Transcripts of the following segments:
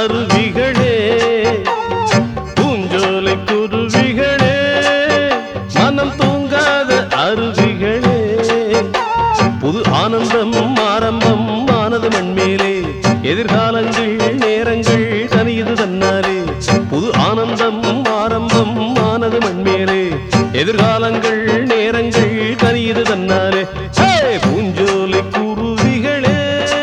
அருவிகளே பூஞ்சோலை குருவிகளே மனம் தூங்காத அருவிகளே புது ஆனந்தம் ஆரம்பம் ஆனது மண்மேலே எதிர்காலங்கள் நேரங்கள் தனியது தன்னாலே புது ஆனந்தம் ஆரம்பம் ஆனது மண்மேலே எதிர்காலங்கள் நேரங்கள் தனியது தன்னாலே ஹே! பூஞ்சோலை குருவிகளே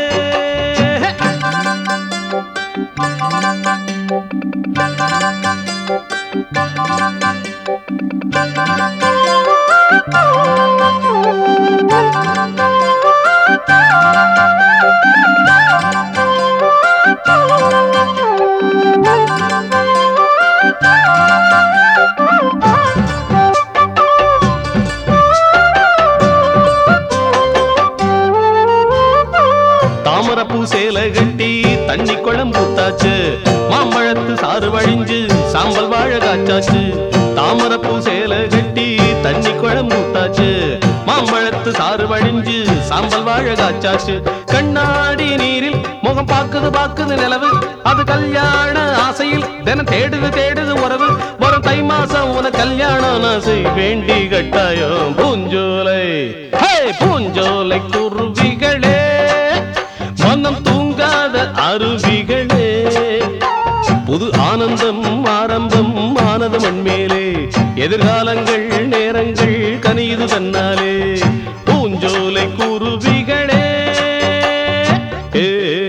தாமரப்பூ சேலை கட்டி தண்ணி குழம்பு ஊத்தாச்சு மாம்பழத்து சாறு வழிஞ்சு சாம்பல் வாழ காய்ச்சாச்சு தாமரப்பூ சேலை கட்டி தண்ணி குழம்பு ஊத்தாச்சு மாம்பழத்து சாறு வழிஞ்சு சாம்பல் வாழ காய்ச்சாச்சு கண்ணாடி நீரில் முகம் பாக்குது பாக்குது நிலவு அது கல்யாண ஆசையில் தினம் தேடுது தேடுது உறவு வரும் தை மாசம் உன கல்யாணம் ஆசை வேண்டி கட்டாயம் பூஞ்சோலை ஹே பூஞ்சோலை குருவிகளே மனம் தூங்காத அருவிகளே புது ஆனந்தம் ஆரம்பம் ஆனது மண்மேலே எதிர்காலங்கள் நேரங்கள் கனியுது தன்னாலே பூஞ்சோலை குருவிகளே ஏ,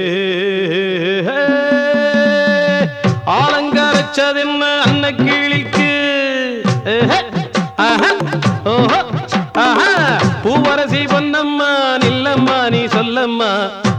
ஆலங்கரைச்சதென்ன அன்ன கிளிக்கு ஏஹே, ஆஹா, ஓஹோ, ஆஹா. பூவரசி பொன்னம்மா நில்லம்மா நீ சொல்லம்மா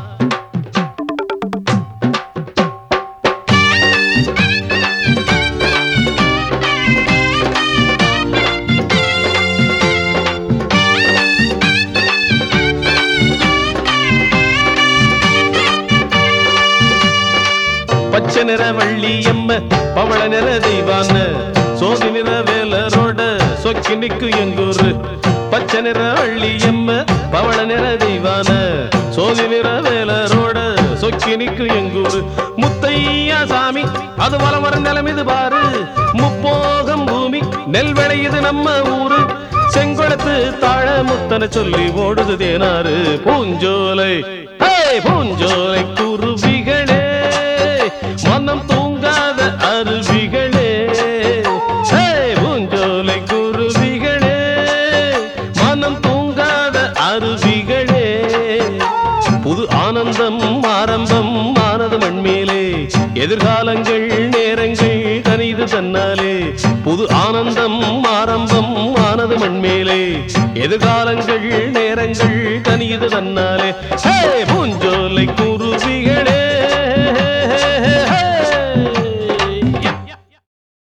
பச்சை நிற வள்ளி எம்ம பவள நிற தெய்வான சோதி நிற வேலரோட சொக்கி நிக்கு எங்கூரு பச்சை நிற வள்ளி எம்ம பவள நிற தெய்வான சோதி நிற வேலரோட சொக்கி நிக்கு எங்கூரு முத்தையா சாமி அது வலம் வர நிலம் இது பாரு முப்போகம் பூமி நெல் விளையுது நம்ம ஊரு செங்குளத்து தாழ முத்தன சொல்லி ஓடுது தேனாறு பூஞ்சோலை ஹே, பூஞ்சோலை குருவிகளே மனம் தூங்காத அருவிகளே ஹே, பூஞ்சோலை குருவிகளே மனம் தூங்காத அருவிகளே புது ஆனந்தம் ஆரம்பம் ஆனது மண்மேலே எதிர்காலங்கள் நேரங்கள் கனிது தன்னாலே புது ஆனந்தம் ஆரம்பம் ஆனது மண்மேலே எதிர்காலங்கள் நேரங்கள் கனிது தன்னாலே ஹே